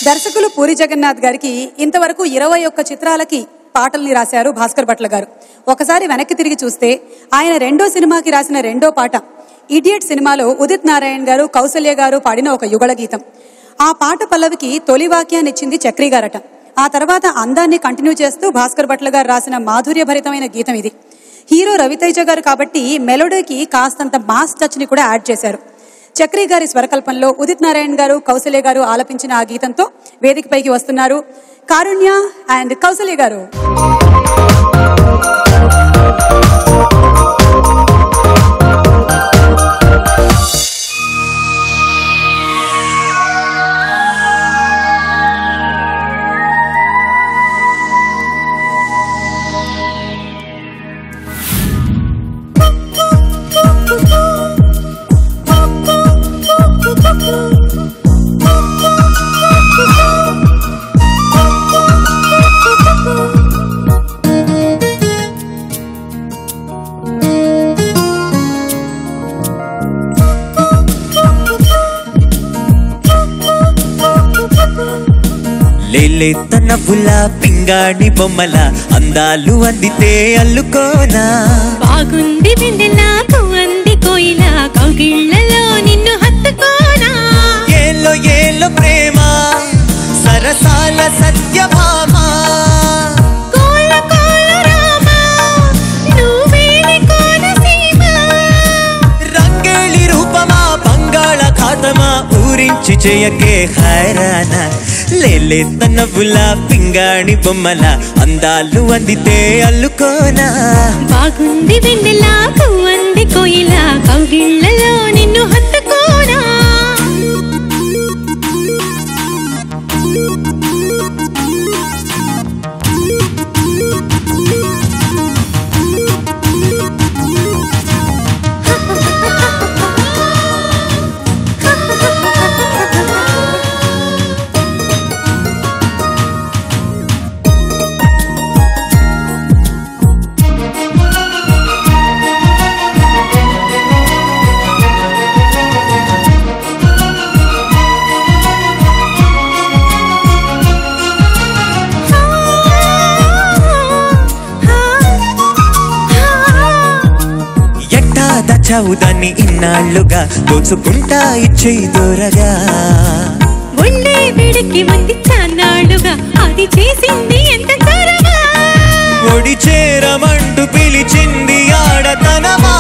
దర్శకులు పూరి జగన్నాథ్ గారికి ఇంతవరకు ఇరవై ఒక్క చిత్రాలకి పాటల్ని రాశారు భాస్కర్ భట్ల గారు ఒకసారి వెనక్కి తిరిగి చూస్తే ఆయన రెండో సినిమాకి రాసిన రెండో పాట ఇడియట్ సినిమాలో ఉదిత్ నారాయణ్ గారు కౌసల్య గారు పాడిన ఒక యుగళ గీతం ఆ పాట పల్లవికి తొలి వాక్యాన్ని ఇచ్చింది చక్రి గారట ఆ తర్వాత అందాన్ని కంటిన్యూ చేస్తూ భాస్కర్ భట్ల గారు రాసిన మాధుర్యభరితమైన గీతం ఇది హీరో రవితేజ గారు కాబట్టి మెలోడీకి కాస్తంత మాస్ టచ్ ని కూడా యాడ్ చేశారు చక్రి గారి స్వరకల్పంలో ఉదిత్ నారాయణ్ గారు కౌసల్య గారు ఆలపించిన ఆ గీతంతో వేదికపైకి వస్తున్నారు కారుణ్య అండ్ కౌసల్య గారు లేలేత నవ్వుల పింగాణి బొమ్మల అందాలు అందితే అల్లుకోనా బాగుంది వెన్నెలాకు అంది కోయిల కౌగిళ్ళలో నిన్ను హత్తుకోనా ఏలో ఏలో ప్రేమ సరసాల సత్యభామ కోల కోల రామ నువ్వేని కోనసీమ రంగేళి రూపమా బంగాళ ఖాతమా ఊరించి చేయకే హైరాన లేలేత నవ్వుల పింగాణి బొమ్మల అందాలు అందితే అల్లుకోనా బాగుంది వెన్నెలాకు అంది కోయిల కౌగిళ్ళలో నిన్ను హత్తుకోనా ఎట్టా దచావు దాన్ని ఇన్నాళ్ళుగా దోచుకుంటా ఇచ్చేయి దూరగా ఒళ్ళే వేడికి ఉంది చాన్నాళ్ళుగా అది చేసింది ఎంత త్వరగా ఒడి చేరమంటూ పిలిచింది ఆడతనమా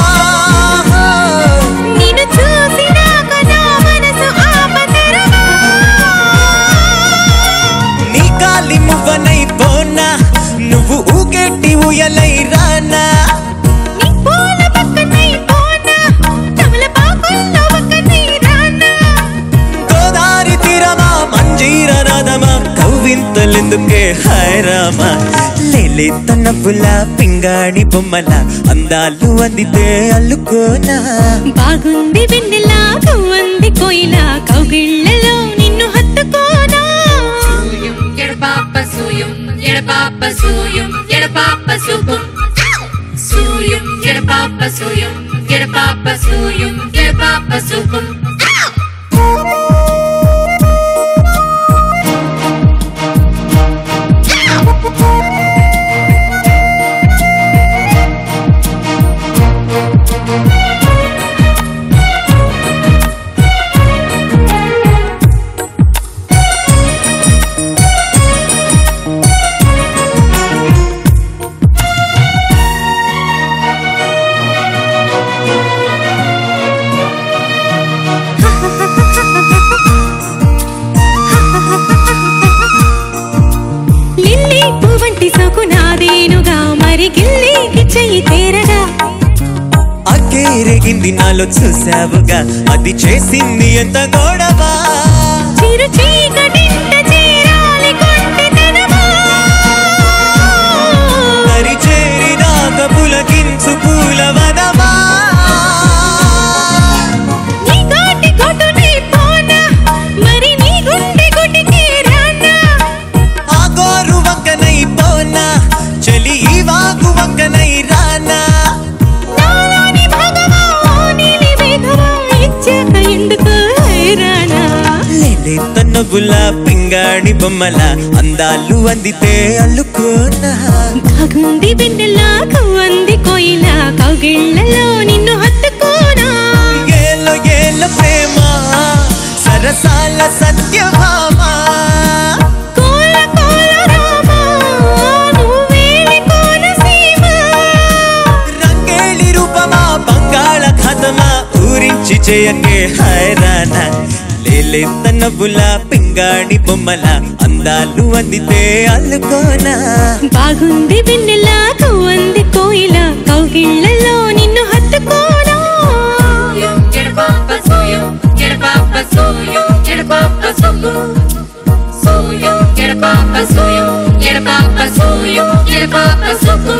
నిన్ను చూసినాక నా మనసు ఆపతరమా నీ కాలి మువ్వనై పోనా నువ్వు ఊగెట్టి ఉయలై రానా నీ పూల పక్కనై పోనా తమలపాకుల్లో ఒక్కనై రానా గోదారి తీరమా మంజీర నాదమా కవ్వింతలెందుకే హైరామా లేలేత నవ్వుల పింగాణి బొమ్మల అందాలు అందితే అల్లుకోనా బాగుంది వెన్నెలా అంది కోయిల కౌగిళ్ళలో నిన్ను హత్తుకోనా Suyum, ఎడపాప సూయం ఎడపాప సూయం ఎడపాప సూపం సూయం ఎడపాప సూయం ఎడపాప సూయం ఎడపాప సూపం లిల్లీ పువ్వంటి సోకు నాదేనుగా మరి గిల్లీకి చెయ్యి తేరగా అక్కేరెగింది నాలో చూసావుగా అది చేసింది ఎంత గొడవ చిరు చీకటింట చేరాలి కొంటెతనమా మరి చేరినాక పులకించు పూలవనమా నీ కాటి కొట్టునే పోనా మరి నీ గుండె గుడికి రానా ఆ గోరు వంకనై పోనా చలి ఈ వాగు వంకనై రానా నాలోని భగవా నీలి వేగవా ఇచ్చాక ఎందుకు హైరానా లేలేత నవ్వుల పింగాణి బొమ్మల అందాలు అందితే అల్లుకోనా కాగుంది వెన్నెలా కవ్వంది కోయిల కౌగిళ్ళలో నిన్ను హత్తుకోనా ఏలో ఏల ప్రేమ సరసాల సత్యభామ కోల కోల రామా నువ్వేలి కోనసీమ రంగేళి రూపమా బంగాళాఖాతమా ఊరించి చేయకే హైరాణ లేలేత నవ్వుల పింగాణి బొమ్మల అందాలు అందితే అల్లుకోనా బాగుంది వెన్నెలా కవ్వంది కోయిల కౌగిళ్ళలో నిన్ను హత్తుకోనా ఎడపాప సూయం ఎడపాప సూయం ఎడపాప సుకు సూయం ఎడపాప సూయం ఎడపాప సూయం ఎడపాప సుకు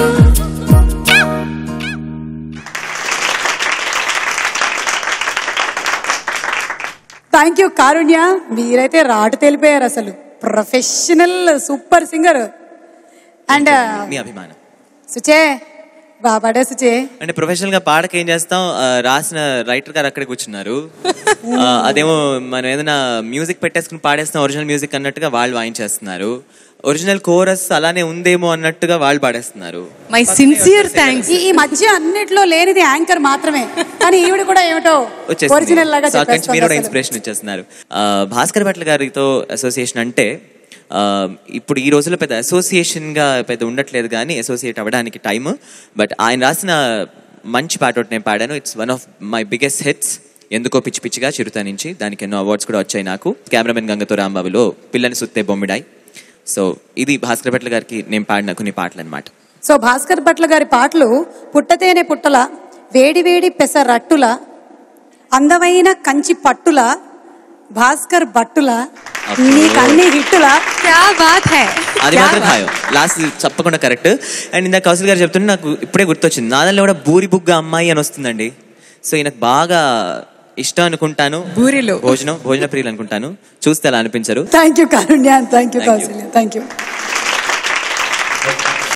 థ్యాంక్ యూ కారుణ్య మీరైతే రాటు తెలిపారు అసలు ప్రొఫెషనల్ సూపర్ సింగర్ అండ్ మీ అభిమానం సుచే బాబాడే సుచే అంటే ప్రొఫెషనల్ గా పాడక ఏం చేస్తాం ఆ, రాసిన రైటర్ గారు అక్కడే కూర్చున్నారు ఆ, అదేమో మనం ఏదైనా మ్యూజిక్ పెట్టేసుకుని పాడేస్తాం ఒరిజినల్ మ్యూజిక్ అన్నట్టుగా వాళ్ళు వాయించేస్తున్నారు ఒరిజినల్ కోరస్ అలానే ఉందేమో అన్నట్టుగా వాళ్ళు పాడేస్తున్నారు మై సిన్సియర్ థ్యాంక్స్ ఈ ఈ మధ్య అన్నిట్లో లేనిది యాంకర్ మాత్రమే కానీ ఈవిడ కూడా ఏమిటో ఒరిజినల్ లాగా సో అక్కడి నుంచి మీరు కూడా చెప్పేస్తుంది అసలు. ఇన్స్పిరేషన్ ఇచ్చేస్తున్నారు ఆ, భాస్కర్ భట్ల గారితో అసోసియేషన్ అంటే ఆ, ఇప్పుడు ఈ రోజుల్లో పెద్ద అసోసియేషన్ గా పెద్ద ఉండట్లేదు కానీ అసోసియేట్ అవ్వడానికి టైం బట్ ఆయన రాసిన మంచి పాట ఒకటి నేను పాడాను it's one of my biggest hits ఎందుకో పిచ్చి పిచ్చిగా చిరుత నుంచి దానికి ఎన్నో అవార్డ్స్ కూడా వచ్చాయి నాకు కెమెరామెన్ గంగతో రాంబాబులో పిల్లని సుత్తే బొమ్మిడాయ్ సో ఇది భాస్కర్ భట్ల గారికి నేను పాడిన కొన్ని పాటలు అనమాట సో భాస్కర్ భట్ల గారి పాటలు పుట్టతేనే పుట్టల వేడి వేడి పెసరట్టుల అందమైన కంచి పట్టుల భాస్కర్ భట్టుల అబ్బో. నీకు అన్ని హిట్టుల క్యా బాత్ హై అది మాత్రం ఖాయం లాస్ట్ తప్పకుండా కరెక్ట్ అండ్ ఇందాక కౌశల్ గారు చెప్తుంటే నాకు ఇప్పుడే గుర్తొచ్చింది నాదల్లో కూడా బూరి బుగ్గ అమ్మాయి అని వస్తుందండి సో ఈయనకు బాగా ఇష్టం అనుకుంటాను బూరిలో. భోజనం భోజన ప్రియులు అనుకుంటాను చూస్తే అలా అనిపించరు thank you Karunya thank you Thank you. Kausalya thank you